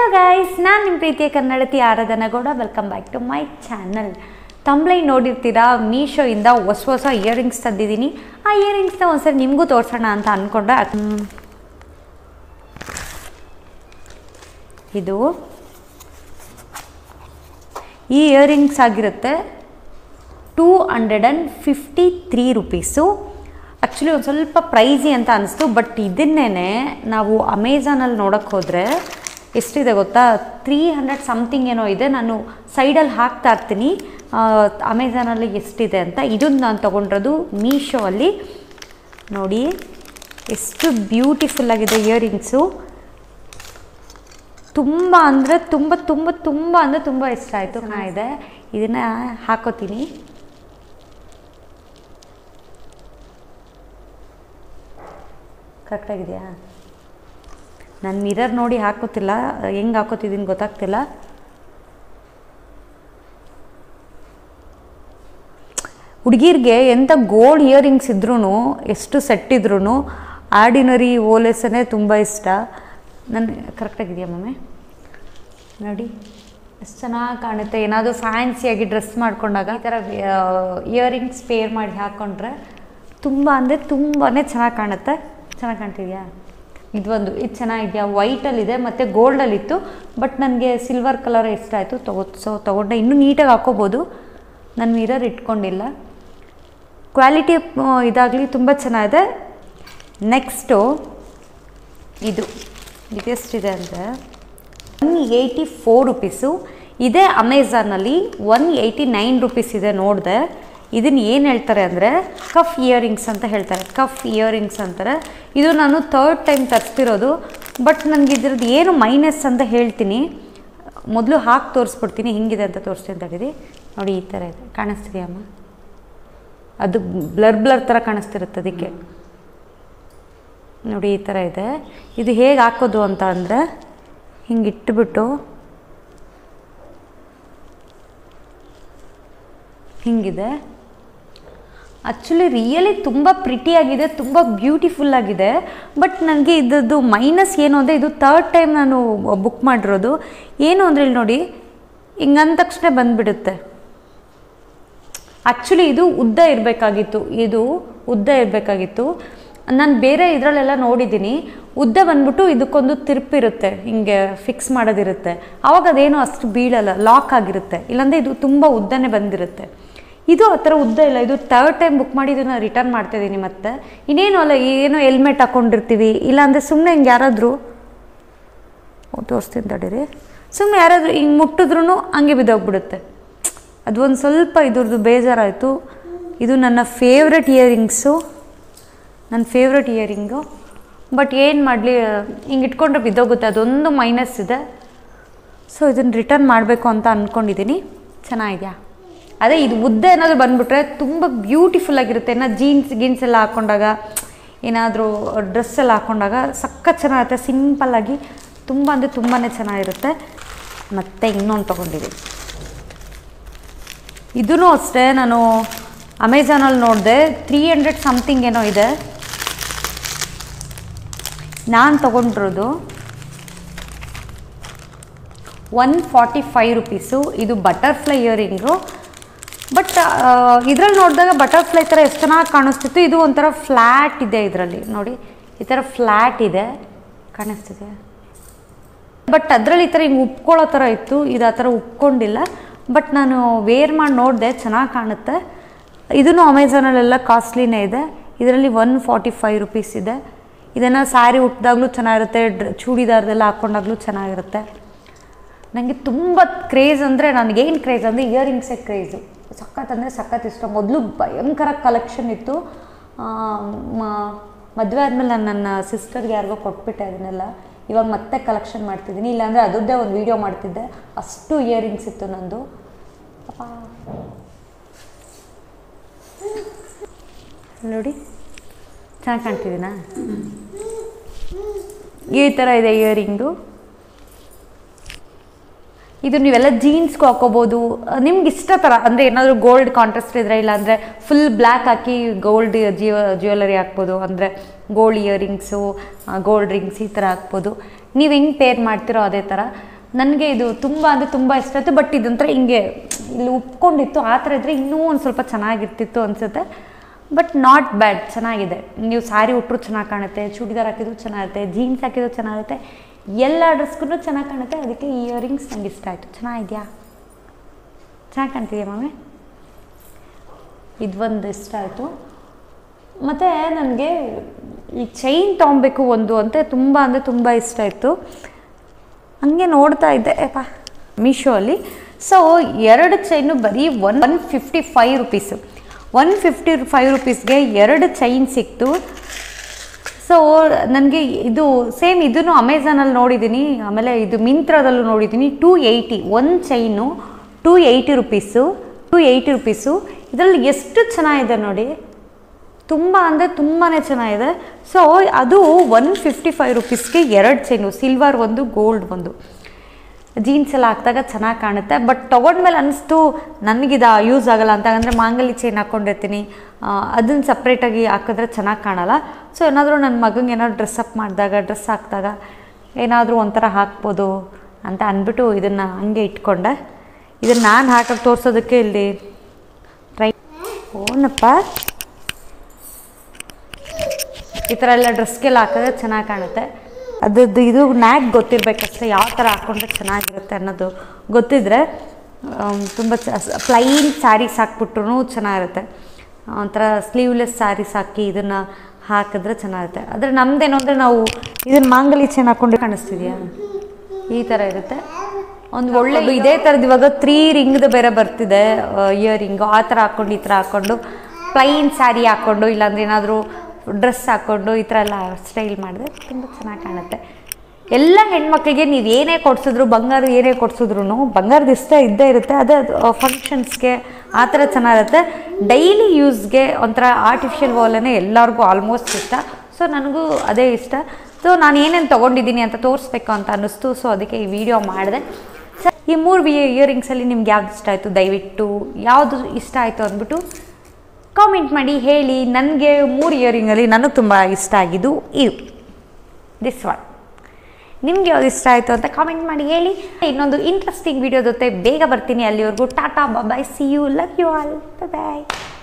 Guys ನಾನು ನಿಮ್ಮ ಪ್ರೀತಿಯ ಕನ್ನಡತಿ Aradhana Gowda welcome back to my channel ತಂಬ್ಲೈ ನೋಡಿರ್ತೀರಾ ಮೀಶೋಯಿಂದ ಹೊಸ ಹೊಸ ಇಯರಿಂಗ್ಸ್ ತಂದಿದ್ದೀನಿ ಆ ಇಯರಿಂಗ್ಸ್ನ ಒಂದ್ಸರಿ ನಿಮಗೂ ತೋರಿಸೋಣ ಅಂತ ಅಂದ್ಕೊಂಡೆ ಹ್ಮ್. ಇದು ಈ ಇಯರಿಂಗ್ಸ್ ಆಗಿರುತ್ತೆ two hundred and fifty three rupees actually ಒಂದು ಸ್ವಲ್ಪ ಪ್ರೈಸಿ ಅಂತ ಅನಿಸ್ತು ಬಟ್ ಇದನ್ನೇ ನಾವು ಅಮೆಝಾನಲ್ಲಿ ನೋಡೋಕ್ಕೆ ಹೋದರೆ ಎಷ್ಟಿದೆ ಗೊತ್ತಾ ತ್ರೀ ಹಂಡ್ರೆಡ್ ಸಮಥಿಂಗ್ ಏನೋ ಇದೆ ನಾನು ಸೈಡಲ್ಲಿ ಹಾಕ್ತಾ ಇರ್ತೀನಿ ಅಮೆಝಾನಲ್ಲಿ ಎಷ್ಟಿದೆ ಅಂತ ಇದನ್ನು ನಾನು ತೊಗೊಂಡಿರೋದು ಮೀಶೋ ಅಲ್ಲಿ ನೋಡಿ ಎಷ್ಟು ಬ್ಯೂಟಿಫುಲ್ ಆಗಿದೆ ಇಯರಿಂಗ್ಸು ತುಂಬ ಅಂದರೆ ತುಂಬ ತುಂಬ ತುಂಬ ಅಂದರೆ ತುಂಬ ಇಷ್ಟ ಆಯಿತು ಇದೆ ಇದನ್ನು ಹಾಕೋತೀನಿ ಕರೆಕ್ಟಾಗಿದೆಯಾ ನಾನು ಮಿರರ್ ನೋಡಿ ಹಾಕೋತಿಲ್ಲ ಹೆಂಗೆ ಹಾಕೋತಿದ್ದೀನಿ ಗೊತ್ತಾಗ್ತಿಲ್ಲ ಹುಡುಗಿರ್ಗೆ ಎಂಥ ಗೋಲ್ಡ್ ಇಯರಿಂಗ್ಸ್ ಇದ್ರೂ ಎಷ್ಟು ಸೆಟ್ ಇದ್ರೂ ಆರ್ಡಿನರಿ ಓಲೆಸನೇ ತುಂಬ ಇಷ್ಟ ನನ್ನ ಕರೆಕ್ಟಾಗಿದೆಯಾ ಮಮ್ಮಿ ನೋಡಿ ಎಷ್ಟು ಚೆನ್ನಾಗಿ ಕಾಣುತ್ತೆ ಏನಾದರೂ ಫ್ಯಾನ್ಸಿಯಾಗಿ ಡ್ರೆಸ್ ಮಾಡ್ಕೊಂಡಾಗ ಈ ಥರ ಇಯರಿಂಗ್ಸ್ ಪೇರ್ ಮಾಡಿ ಹಾಕ್ಕೊಂಡ್ರೆ ತುಂಬ ಅಂದರೆ ತುಂಬಾ ಚೆನ್ನಾಗಿ ಕಾಣುತ್ತೆ ಚೆನ್ನಾಗಿ ಕಾಣ್ತಿದ್ಯಾ ಇದೊಂದು ಇದು ಚೆನ್ನಾಗಿದೆಯಾ ವೈಟಲ್ಲಿದೆ ಮತ್ತು ಗೋಲ್ಡಲ್ಲಿತ್ತು ಬಟ್ ನನಗೆ ಸಿಲ್ವರ್ ಕಲರ್ ಇಷ್ಟ ಆಯಿತು ತಗೋ ಸೊ ತೊಗೊಂಡೆ ಇನ್ನೂ ನೀಟಾಗಿ ಹಾಕೋಬೋದು ನಾನು ಮಿರರ್ ಇಟ್ಕೊಂಡಿಲ್ಲ ಕ್ವಾಲಿಟಿ ಇದಾಗಲಿ ತುಂಬ ಚೆನ್ನಾಗಿದೆ ನೆಕ್ಸ್ಟು ಇದು ಇದೆಷ್ಟಿದೆ ಅಂದರೆ ಒನ್ ಏಯ್ಟಿ ಫೋರ್ ರುಪೀಸು ಇದೇ ಅಮೆಝಾನಲ್ಲಿ ಒನ್ ಏಯ್ಟಿ ನೈನ್ ರುಪೀಸ್ ಇದೆ ನೋಡಿದೆ ಇದನ್ನು ಏನು ಹೇಳ್ತಾರೆ ಅಂದರೆ ಕಫ್ ಇಯರಿಂಗ್ಸ್ ಅಂತ ಹೇಳ್ತಾರೆ ಕಫ್ ಇಯರಿಂಗ್ಸ್ ಅಂತಾರೆ ಇದು ನಾನು ಥರ್ಡ್ ಟೈಮ್ ತರಿಸ್ತಿರೋದು ಬಟ್ ನನಗೆ ಇದ್ರದ್ದು ಏನು ಮೈನಸ್ ಅಂತ ಹೇಳ್ತೀನಿ ಮೊದಲು ಹಾಕಿ ತೋರಿಸ್ಬಿಡ್ತೀನಿ ಹಿಂಗಿದೆ ಅಂತ ತೋರಿಸ್ತೀನಿ ತಡೀರಿ ನೋಡಿ ಈ ಥರ ಇದೆ ಕಾಣಿಸ್ತಿದೆಯಮ್ಮ ಅದು ಬ್ಲರ್ ಬ್ಲರ್ ಥರ ಕಾಣಿಸ್ತಿರುತ್ತೆ ಅದಕ್ಕೆ ನೋಡಿ ಈ ಥರ ಇದೆ ಇದು ಹೇಗೆ ಹಾಕೋದು ಅಂತ ಅಂದರೆ ಹಿಂಗೆ ಇಟ್ಬಿಟ್ಟು ಹಿಂಗಿದೆ ಆ್ಯಕ್ಚುಲಿ ರಿಯಲಿ ತುಂಬ ಪ್ರಿಟಿಯಾಗಿದೆ ತುಂಬ ಬ್ಯೂಟಿಫುಲ್ ಆಗಿದೆ ಬಟ್ ನನಗೆ ಇದ್ದದ್ದು ಮೈನಸ್ ಏನು ಅಂದರೆ ಇದು ಥರ್ಡ್ ಟೈಮ್ ನಾನು ಬುಕ್ ಮಾಡಿರೋದು ಏನು ಅಂದರೆ ಇಲ್ಲಿ ನೋಡಿ ಹಿಂಗಂದ ತಕ್ಷಣ ಬಂದುಬಿಡುತ್ತೆ ಆ್ಯಕ್ಚುಲಿ ಇದು ಉದ್ದ ಇರಬೇಕಾಗಿತ್ತು ಇದು ಉದ್ದ ಇರಬೇಕಾಗಿತ್ತು ನಾನು ಬೇರೆ ಇದರಲ್ಲೆಲ್ಲ ನೋಡಿದ್ದೀನಿ ಉದ್ದ ಬಂದ್ಬಿಟ್ಟು ಇದಕ್ಕೊಂದು ತಿರುಪಿರುತ್ತೆ ಹಿಂಗೆ ಫಿಕ್ಸ್ ಮಾಡೋದಿರುತ್ತೆ ಆವಾಗ ಅದೇನು ಅಷ್ಟು ಬೀಳಲ್ಲ ಲಾಕ್ ಆಗಿರುತ್ತೆ ಇಲ್ಲಾಂದರೆ ಇದು ತುಂಬ ಉದ್ದನೇ ಬಂದಿರುತ್ತೆ ಇದು ಆ ಥರ ಉದ್ದ ಇಲ್ಲ ಇದು ಥರ್ಡ್ ಟೈಮ್ ಬುಕ್ ಮಾಡಿ ಇದನ್ನು ರಿಟರ್ನ್ ಮಾಡ್ತಾಯಿದ್ದೀನಿ ಮತ್ತೆ ಇನ್ನೇನು ಅಲ್ಲ ಏನೋ ಹೆಲ್ಮೆಟ್ ಹಾಕ್ಕೊಂಡಿರ್ತೀವಿ ಇಲ್ಲಾಂದರೆ ಸುಮ್ಮನೆ ಹಿಂಗೆ ಯಾರಾದರೂ ತೋರಿಸ್ತೀನಿ ತಡೀರಿ ಸುಮ್ಮನೆ ಯಾರಾದರೂ ಹಿಂಗೆ ಮುಟ್ಟಿದ್ರೂ ಹಂಗೆ ಬಿದ್ದೋಗ್ಬಿಡುತ್ತೆ ಅದು ಒಂದು ಸ್ವಲ್ಪ ಇದ್ರದ್ದು ಬೇಜಾರಾಯಿತು ಇದು ನನ್ನ ಫೇವ್ರೆಟ್ ಇಯರಿಂಗ್ಸು ನನ್ನ ಫೇವ್ರೆಟ್ ಇಯರಿಂಗು ಬಟ್ ಏನು ಮಾಡಲಿ ಹಿಂಗೆ ಇಟ್ಕೊಂಡ್ರೆ ಬಿದ್ದೋಗುತ್ತೆ ಅದೊಂದು ಮೈನಸ್ ಇದೆ ಸೊ ಇದನ್ನು ರಿಟರ್ನ್ ಮಾಡಬೇಕು ಅಂತ ಅಂದ್ಕೊಂಡಿದ್ದೀನಿ ಚೆನ್ನಾಗಿದೆಯಾ ಅದೇ ಇದು ಉದ್ದ ಏನಾದರೂ ಬಂದುಬಿಟ್ರೆ ತುಂಬ ಬ್ಯೂಟಿಫುಲ್ ಆಗಿರುತ್ತೆ ಏನೋ ಜೀನ್ಸ್ ಗೀನ್ಸ್ ಎಲ್ಲ ಹಾಕ್ಕೊಂಡಾಗ ಏನಾದರೂ ಡ್ರೆಸ್ ಎಲ್ಲ ಹಾಕ್ಕೊಂಡಾಗ ಸಖತ್ ಚೆನ್ನಾಗಿರುತ್ತೆ ಸಿಂಪಲ್ಲಾಗಿ ತುಂಬ ಅಂದರೆ ತುಂಬಾ ಚೆನ್ನಾಗಿರುತ್ತೆ ಮತ್ತು ಇನ್ನೊಂದು ತೊಗೊಂಡಿದ್ದೀನಿ ಇದೂ ಅಷ್ಟೇ ನಾನು ಅಮೆಝಾನಲ್ಲಿ ನೋಡಿದೆ ತ್ರೀ ಹಂಡ್ರೆಡ್ ಸಮಥಿಂಗ್ ಏನೋ ಇದೆ ನಾನು ತೊಗೊಂಡಿರೋದು ಒನ್ ಫಾರ್ಟಿ ಫೈವ್ ರುಪೀಸು ಇದು ಬಟರ್ಫ್ಲೈ ಇಯರಿಂಗು ಬಟ್ ಇದ್ರಲ್ಲಿ ನೋಡಿದಾಗ ಬಟರ್ಫ್ಲೈ ಥರ ಎಷ್ಟು ಚೆನ್ನಾಗಿ ಕಾಣಿಸ್ತಿತ್ತು ಇದು ಒಂಥರ ಫ್ಲ್ಯಾಟ್ ಇದೆ ಇದರಲ್ಲಿ ನೋಡಿ ಈ ಥರ ಫ್ಲ್ಯಾಟ್ ಇದೆ ಕಾಣಿಸ್ತಿದೆ ಬಟ್ ಅದರಲ್ಲಿ ಈ ಥರ ಹಿಂಗೆ ಉಪ್ಕೊಳ್ಳೋ ಥರ ಇತ್ತು ಇದು ಆ ಥರ ಉಪ್ಕೊಂಡಿಲ್ಲ ಬಟ್ ನಾನು ವೇರ್ ಮಾಡಿ ನೋಡಿದೆ ಚೆನ್ನಾಗಿ ಕಾಣುತ್ತೆ ಇದೂ ಅಮೆಝಾನಲ್ಲೆಲ್ಲ ಕಾಸ್ಟ್ಲಿನೇ ಇದೆ ಇದರಲ್ಲಿ ಒನ್ ಫಾರ್ಟಿ ಫೈವ್ ರುಪೀಸ್ ಇದೆ ಇದನ್ನು ಸ್ಯಾರಿ ಉಟ್ಟಿದಾಗಲೂ ಚೆನ್ನಾಗಿರುತ್ತೆ ಡ್ರ ಚೂಡಿದಾರ್ದೆಲ್ಲ ಹಾಕ್ಕೊಂಡಾಗಲೂ ಚೆನ್ನಾಗಿರುತ್ತೆ ನನಗೆ ತುಂಬ ಕ್ರೇಜ್ ಅಂದರೆ ನನಗೇನು ಕ್ರೇಜ್ ಅಂದರೆ ಇಯರಿಂಗ್ಸೇ ಕ್ರೇಜು ಸಖತ್ ಅಂದರೆ ಸಖತ್ ಇಷ್ಟ ಮೊದಲು ಭಯಂಕರ ಕಲೆಕ್ಷನ್ ಇತ್ತು ಮದುವೆ ಆದಮೇಲೆ ನಾನು ನನ್ನ ಸಿಸ್ಟರ್ಗೆ ಯಾರಿಗೋ ಕೊಟ್ಬಿಟ್ಟೆ ಅದನ್ನೆಲ್ಲ ಇವಾಗ ಮತ್ತೆ ಕಲೆಕ್ಷನ್ ಮಾಡ್ತಿದ್ದೀನಿ ಇಲ್ಲಾಂದರೆ ಅದರದ್ದೇ ಒಂದು ವೀಡಿಯೋ ಮಾಡ್ತಿದ್ದೆ ಅಷ್ಟು ಇಯರಿಂಗ್ಸ್ ಇತ್ತು ನಂದು ಅಪ್ಪಾ. ನೋಡಿ ಚೆನ್ನಾಗಿ ಕಾಣ್ತಿದ್ದೀನಾ ಈ ಥರ ಇದೆ ಇಯರಿಂಗು ಇದು ನೀವೆಲ್ಲ ಜೀನ್ಸ್ಗೂ ಹಾಕೋಬೋದು ನಿಮ್ಗೆ ಇಷ್ಟ ಥರ ಅಂದರೆ ಏನಾದರೂ ಗೋಲ್ಡ್ ಕಾಂಟ್ರಾಸ್ಟ್ ಇದ್ರೆ ಇಲ್ಲಾಂದರೆ ಫುಲ್ ಬ್ಲ್ಯಾಕ್ ಹಾಕಿ ಗೋಲ್ಡ್ ಜಿಯೋ ಜ್ಯುವೆಲರಿ ಹಾಕ್ಬೋದು ಅಂದರೆ ಗೋಲ್ಡ್ ಇಯರಿಂಗ್ಸು ಗೋಲ್ಡ್ ರಿಂಗ್ಸ್ ಈ ಥರ ಹಾಕ್ಬೋದು ನೀವು ಹೆಂಗೆ ಪೇರ್ ಮಾಡ್ತಿರೋ ಅದೇ ಥರ ನನಗೆ ಇದು ತುಂಬ ಅಂದರೆ ತುಂಬ ಇಷ್ಟ ಆಯಿತು ಬಟ್ ಇದಂತರ ಹಿಂಗೆ ಇಲ್ಲಿ ಉಪ್ಕೊಂಡಿತ್ತು ಆ ಥರ ಇದ್ದರೆ ಇನ್ನೂ ಒಂದು ಸ್ವಲ್ಪ ಚೆನ್ನಾಗಿರ್ತಿತ್ತು ಅನಿಸುತ್ತೆ ಬಟ್ ನಾಟ್ ಬ್ಯಾಡ್ ಚೆನ್ನಾಗಿದೆ ನೀವು ಸ್ಯಾರಿ ಉಟ್ಟರು ಚೆನ್ನಾಗಿ ಕಾಣುತ್ತೆ ಚೂಡಿದಾರ್ ಹಾಕಿದ್ರು ಚೆನ್ನಾಗಿರುತ್ತೆ ಜೀನ್ಸ್ ಹಾಕಿದ್ರು ಚೆನ್ನಾಗಿರುತ್ತೆ ಎಲ್ಲ ಡ್ರೆಸ್ಗೂ ಚೆನ್ನಾಗಿ ಕಾಣುತ್ತೆ ಅದಕ್ಕೆ ಈ ಇಯರಿಂಗ್ಸ್ ನಂಗೆ ಇಷ್ಟ ಆಯಿತು ಚೆನ್ನಾಗಿದೆಯಾ ಚೆನ್ನಾಗಿ ಕಾಣ್ತಿದೆಯಾ ಮಾಮಿ ಇದು ಒಂದು ಇಷ್ಟ ಆಯಿತು ಮತ್ತು ನನಗೆ ಈ ಚೈನ್ ತೊಗೊಬೇಕು ಒಂದು ಅಂತ ತುಂಬ ಅಂದರೆ ತುಂಬ ಇಷ್ಟ ಇತ್ತು ಹಂಗೆ ನೋಡ್ತಾ ಇದ್ದೆ ಅಪ್ಪ ಮೀಶೋ ಅಲ್ಲಿ ಸೊ ಎರಡು ಚೈನು ಬರೀ one one fifty five rupees one fifty five ರುಪೀಸ್ಗೆ ಎರಡು ಚೈನ್ ಸಿಕ್ತು ಸೊ ನನಗೆ ಇದು ಸೇಮ್ ಇದನ್ನು ಅಮೆಝಾನಲ್ಲಿ ನೋಡಿದ್ದೀನಿ ಆಮೇಲೆ ಇದು ಮಿಂತ್ರದಲ್ಲೂ ನೋಡಿದ್ದೀನಿ ಟೂ ಏಯ್ಟಿ ಒಂದು chain two eighty rupees two eighty rupees ಇದರಲ್ಲಿ ಎಷ್ಟು ಚೆನ್ನಾಗಿದೆ ನೋಡಿ ತುಂಬ ಅಂದರೆ ತುಂಬಾ ಚೆನ್ನಾಗಿದೆ ಸೊ ಅದು ಒನ್ ಫಿಫ್ಟಿ ಫೈವ್ ರುಪೀಸ್ಗೆ ಎರಡು ಚೈನು ಸಿಲ್ವರ್ ಒಂದು ಗೋಲ್ಡ್ ಒಂದು ಜೀನ್ಸ್ ಎಲ್ಲ ಹಾಕಿದಾಗ ಚೆನ್ನಾಗಿ ಕಾಣುತ್ತೆ ಬಟ್ ತೊಗೊಂಡ್ಮೇಲೆ ಅನಿಸ್ತು ನನಗಿದ ಯೂಸ್ ಆಗಲ್ಲ ಅಂತ ಅಂದರೆ ಮಾಂಗಲ್ಯ ಚೈನ್ ಹಾಕ್ಕೊಂಡಿರ್ತೀನಿ ಅದನ್ನು ಸಪ್ರೇಟಾಗಿ ಹಾಕಿದ್ರೆ ಚೆನ್ನಾಗಿ ಕಾಣಲ್ಲ ಸೊ ಏನಾದರೂ ನನ್ನ ಮಗಂಗೆ ಏನಾದ್ರು ಡ್ರೆಸ್ ಅಪ್ ಮಾಡಿದಾಗ ಡ್ರೆಸ್ ಹಾಕಿದಾಗ ಏನಾದರೂ ಒಂಥರ ಹಾಕ್ಬೋದು ಅಂತ ಅಂದ್ಬಿಟ್ಟು ಇದನ್ನು ಹಂಗೆ ಇಟ್ಕೊಂಡೆ ಇದನ್ನು ನಾನು ಹಾಕಕ್ಕೆ ತೋರಿಸೋದಕ್ಕೆ ಇಲ್ಲಿ ಟ್ರೈ ಓನಪ್ಪ ಈ ಥರ ಎಲ್ಲ ಡ್ರೆಸ್ಗೆಲ್ಲ ಹಾಕಿದ್ರೆ ಚೆನ್ನಾಗಿ ಕಾಣುತ್ತೆ ಅದ್ರದ್ದು ಇದು ನ್ಯಾಕ್ ಗೊತ್ತಿರಬೇಕಷ್ಟೇ ಯಾವ ಥರ ಹಾಕ್ಕೊಂಡ್ರೆ ಚೆನ್ನಾಗಿರುತ್ತೆ ಅನ್ನೋದು ಗೊತ್ತಿದ್ರೆ ತುಂಬ ಪ್ಲೈನ್ ಸ್ಯಾರೀಸ್ ಹಾಕ್ಬಿಟ್ರು ಚೆನ್ನಾಗಿರುತ್ತೆ ಒಂಥರ ಸ್ಲೀವ್ಲೆಸ್ ಸ್ಯಾರೀಸ್ ಹಾಕಿ ಇದನ್ನು ಹಾಕಿದ್ರೆ ಚೆನ್ನಾಗಿರುತ್ತೆ ಆದರೆ ನಮ್ದೇನು ಅಂದರೆ ನಾವು ಇದನ್ನು ಮಾಂಗಲ್ಯ ಚೈನ್ ಹಾಕ್ಕೊಂಡು ಕಾಣಿಸ್ತಿದ್ಯಾ ಈ ಥರ ಇರುತ್ತೆ ಒಂದು ಒಳ್ಳೆ ಇದೇ ಥರದ್ದು ಇವಾಗ ತ್ರೀ ರಿಂಗ್ದು ಬೇರೆ ಬರ್ತಿದೆ ಇಯರಿಂಗು ಆ ಥರ ಹಾಕ್ಕೊಂಡು ಈ ಥರ ಹಾಕ್ಕೊಂಡು ಪ್ಲೈನ್ ಸ್ಯಾರಿ ಹಾಕ್ಕೊಂಡು ಇಲ್ಲಾಂದ್ರೆ ಏನಾದರೂ ಡ್ರೆಸ್ ಹಾಕ್ಕೊಂಡು ಈ ಥರ ಎಲ್ಲ ಸ್ಟೈಲ್ ಮಾಡಿದ್ರೆ ತುಂಬ ಚೆನ್ನಾಗಿ ಕಾಣುತ್ತೆ ಎಲ್ಲ ಹೆಣ್ಮಕ್ಳಿಗೆ ನೀವು ಏನೇ ಕೊಡ್ಸಿದ್ರು ಬಂಗಾರ ಏನೇ ಕೊಡ್ಸಿದ್ರು ಬಂಗಾರದ ಇಷ್ಟ ಇದ್ದೇ ಇರುತ್ತೆ ಅದೇ ಫಂಕ್ಷನ್ಸ್ಗೆ ಆ ಥರ ಚೆನ್ನಾಗಿರುತ್ತೆ ಡೈಲಿ ಯೂಸ್ಗೆ ಒಂಥರ ಆರ್ಟಿಫಿಷಿಯಲ್ ವಾಲನೇ ಎಲ್ಲರಿಗೂ ಆಲ್ಮೋಸ್ಟ್ ಇಷ್ಟ ಸೊ ನನಗೂ ಅದೇ ಇಷ್ಟ ಸೊ ನಾನು ಏನೇನು ತೊಗೊಂಡಿದ್ದೀನಿ ಅಂತ ತೋರಿಸ್ಬೇಕು ಅಂತ ಅನ್ನಿಸ್ತು ಸೊ ಅದಕ್ಕೆ ಈ ವಿಡಿಯೋ ಮಾಡಿದೆ ಸರ್ ಈ ಮೂರು ವಿ ಇಯರಿಂಗ್ಸಲ್ಲಿ ನಿಮ್ಗೆ ಯಾವ್ದು ಇಷ್ಟ ಆಯಿತು ದಯವಿಟ್ಟು ಯಾವುದು ಇಷ್ಟ ಆಯಿತು ಅಂದ್ಬಿಟ್ಟು ಕಾಮೆಂಟ್ ಮಾಡಿ ಹೇಳಿ ನನಗೆ ಮೂರು ಇಯರಿಂಗಲ್ಲಿ ನನಗೆ ತುಂಬ ಇಷ್ಟ ಆಗಿದ್ದು ಇದು ದಿಸ್ ಒನ್ ನಿಮ್ಗೆ ಯಾವ್ದು ಇಷ್ಟ ಆಯಿತು ಅಂತ ಕಾಮೆಂಟ್ ಮಾಡಿ ಹೇಳಿ ಇನ್ನೊಂದು ಇಂಟ್ರೆಸ್ಟಿಂಗ್ ವಿಡಿಯೋ ಜೊತೆ ಬೇಗ ಬರ್ತೀನಿ ಅಲ್ಲಿವರೆಗೂ ಟಾಟಾ bye see you love you all bye